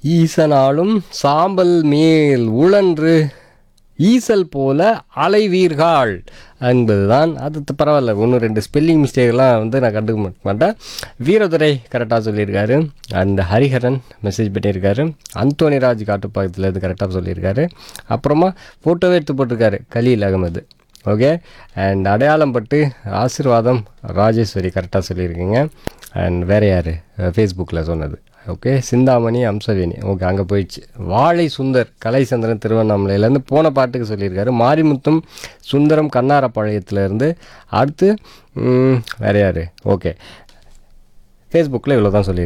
ஈசனாலும் சாம்பல் மேல் உழன்று ஈசல் போல அலைவீர்கள் என்பதுதான் அது த- பரவாயில்ல ஒன்று ரெண்டு ஸ்பெல்லிங் மிஸ்டேக்லாம் வந்து நான் கண்டுக்க மாட்ட- மாட்டேன் வீரதுரை கரெக்டாக சொல்லியிருக்காரு அந்த ஹரிஹரன் மெசேஜ் பண்ணியிருக்காரு அந்தோனிராஜ் காட்டுப்பாக்கத்தில் இது கரெக்டாக சொல்லியிருக்காரு அப்புறமா ஃபோட்டோவே எடுத்து போட்டிருக்காரு கலீல் அகமது ஓகே அண்ட் அடையாளம் பட்டு ஆசீர்வாதம் ராஜேஸ்வரி கரெக்டாக சொல்லியிருக்கீங்க அண்ட் வேறு யார் ஃபேஸ்புக்கில் சொன்னது ஓகே சிந்தாமணி அம்சவேணி ஓகே அங்கே போயிடுச்சு வாழை சுந்தர் கலைச்சந்திரன் திருவண்ணாமலையிலேருந்து போன பாட்டுக்கு சொல்லியிருக்காரு மாரிமுத்தும் சுந்தரம் கண்ணாரப்பாளையத்துலேருந்து அடுத்து ம், வேற யார் ஓகே ஃபேஸ்புக்கில் இவ்வளோ தான் சொல்லியிருக்காரு